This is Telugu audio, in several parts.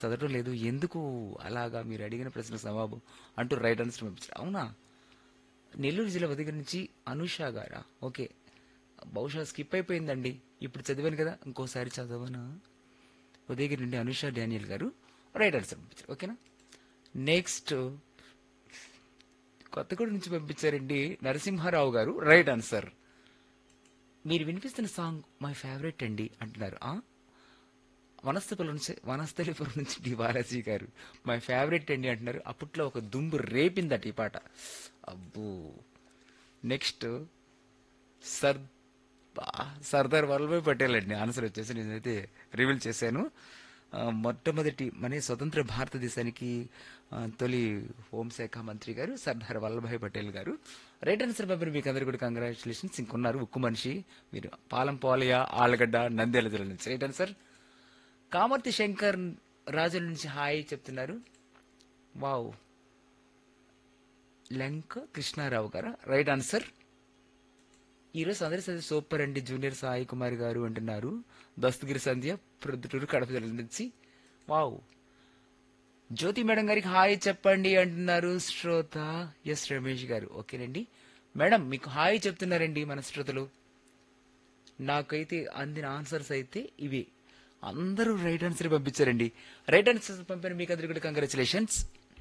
చదవటం లేదు ఎందుకు అలాగా మీరు అడిగిన ప్రశ్న జవాబు అంటూ రైట్ ఆన్సర్ పంపించారు అవునా నెల్లూరు జిల్లా దగ్గర నుంచి అనుష గారా ఓకే బహుశా స్కిప్ అయిపోయిందండి ఇప్పుడు చదివాను కదా ఇంకోసారి చదవనా ఉదయగిరి నుండి అనుష డానియల్ గారు రైట్ ఆన్సర్ పంపించారు ఓకేనా నెక్స్ట్ కొత్తగూడ నుంచి పంపించారండి నరసింహారావు గారు రైట్ ఆన్సర్ మీరు వినిపిస్తున్న సాంగ్ మై ఫేవరెట్ అండి అంటున్నారు ఆ వనస్థలిపురం నుంచి వనస్థలిపురం నుంచి డి బాలాజీ గారు మై ఫేవరెట్ అండి అంటున్నారు అప్పట్లో ఒక దుంబు రేపిందట ఈ పాట అబ్బో నెక్స్ట్ సర్ బా, సర్దార్ వల్లభాయ్ పటేల్ అండి ఆన్సర్ వచ్చేసి నేనైతే రివీల్ చేశాను ఆ, మొట్టమొదటి మన స్వతంత్ర భారతదేశానికి ఆ, తొలి హోంశాఖ మంత్రి గారు సర్దార్ వల్లభాయ్ పటేల్ గారు రైట్ ఆన్సర్ పంపిన మీకు అందరు కూడా కంగ్రాచులేషన్స్ ఇంకొన్నారు ఉక్కు మనిషి మీరు పాలం పోలయ ఆలగడ్డ నంద్యాల జిల్లా నుంచి రైట్ ఆన్సర్ కామర్తి శంకర్ రాజుల నుంచి హాయ్ చెప్తున్నారు వావ్ లంక కృష్ణారావు గారా రైట్ ఆన్సర్ ఈరోజు అందరి సంధ్య సూపర్ అండి జూనియర్ సాయి కుమార్ గారు అంటున్నారు దస్తగిరి సంధ్య ప్రొద్దుటూరు కడప జిల్లా నుంచి వావ్ జ్యోతి మేడం గారికి హాయ్ చెప్పండి అంటున్నారు శ్రోత ఎస్ రమేష్ గారు ఓకేనండి మేడం మీకు హాయ్ చెప్తున్నారండి మన శ్రోతలు నాకైతే అందిన ఆన్సర్స్ అయితే ఇవి అందరూ రైట్ ఆన్సర్ పంపించారండి రైట్ ఆన్సర్ పంపిన మీకు అందరికీ కూడా కంగ్రాచులేషన్స్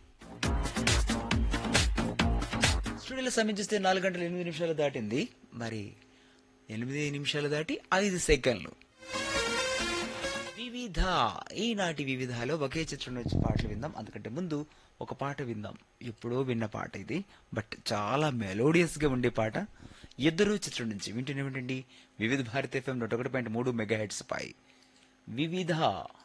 స్టూడియోలో సమయం చూస్తే నాలుగు గంటల ఎనిమిది నిమిషాలు దాటింది మరి ఎనిమిది నిమిషాలు దాటి ఐదు సెకండ్లు వివిధ ఈనాటి వివిధలో ఒకే చిత్రం నుంచి పాటలు విందాం అందుకంటే ముందు ఒక పాట విందాం ఎప్పుడో విన్న పాట ఇది బట్ చాలా మెలోడియస్ గా ఉండే పాట ఇద్దరు చిత్రం నుంచి వింటూనే వింటండి వివిధ భారత ఎఫ్ఎం నూట ఒకటి పాయింట్ మూడు మెగా హెడ్స్ పై వివిధ